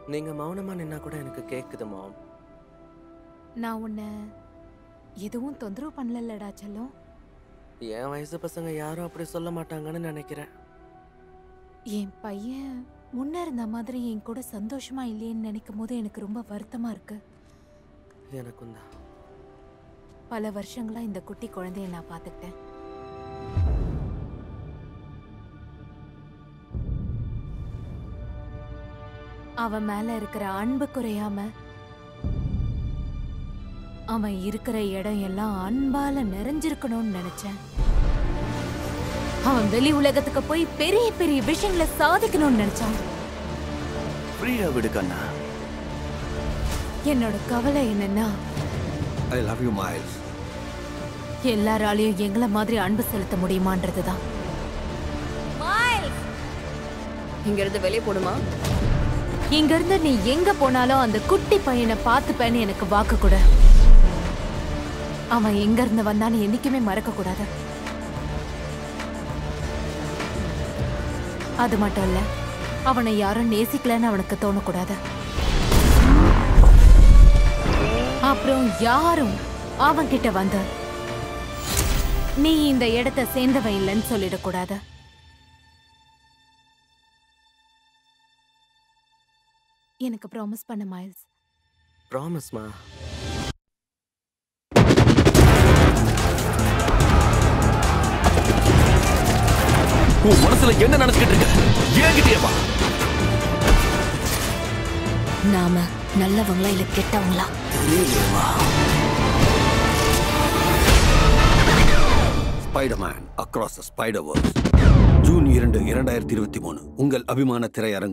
நீங்க மௌனமா நின்னா கூட எனக்கு கேக்குது மாம் நான் உன்னை எதுவும் தொந்தரவு பண்ணலடா செல்லம் என் வயசு பசங்க யாரும் அப்படி சொல்ல மாட்டாங்கன்னு நினைக்கிறேன் என் பையன் முன்ன இருந்த மாதிரி என் கூட சந்தோஷமா இல்லையேன்னு நினைக்கும் போது எனக்கு ரொம்ப வருத்தமா இருக்கு எனக்கும் தான் பல வருஷங்களா இந்த குட்டி குழந்தைய நான் பார்த்துக்கிட்டேன் அவன் மேல இருக்கிற அன்பு குறையாம அவன் இருக்கிற இடம் எல்லாம் அன்பால நிறைஞ்சிருக்கணும்னு நினைச்சேன் அவன் வெளி உலகத்துக்கு போய் பெரிய பெரிய விஷயங்களை சாதிக்கணும்னு நினைச்சான் ஃப்ரீயா விடு கண்ணா என்னோட கவலை என்னன்னா ஐ லவ் யூ மைல்ஸ் எல்லாராலையும் எங்கள மாதிரி அன்பு செலுத்த முடியுமான்றதுதான் இங்க இருந்து வெளியே போடுமா இங்க இருந்து நீ எங்க போனாலும் அந்த குட்டி பையனை பார்த்துப்பேன்னு எனக்கு வாக்கு கொடு அவன் எங்க இருந்து வந்தான்னு என்னைக்குமே மறக்க கூடாது அது மட்டும் இல்ல அவனை யாரும் நேசிக்கலன்னு அவனுக்கு தோணக்கூடாது அப்புறம் யாரும் அவன் கிட்ட வந்து நீ இந்த இடத்தை சேர்ந்தவன் இல்லைன்னு சொல்லிடக்கூடாது எனக்கு ப்ராமிஸ் பண்ண மைல்ஸ் ப்ராமிஸ்மா உன் மனசுல என்ன நினைச்சுக்கிட்டு இருக்க ஏங்கிட்டே வா நாம நல்லவங்களா இல்ல கெட்டவங்களா தெரியலையேம்மா Spiderman across the spider worlds June இரண்டு இரண்டாயிரத்தி இருபத்தி மூணு உங்கள் அபிமான திரையரங்கு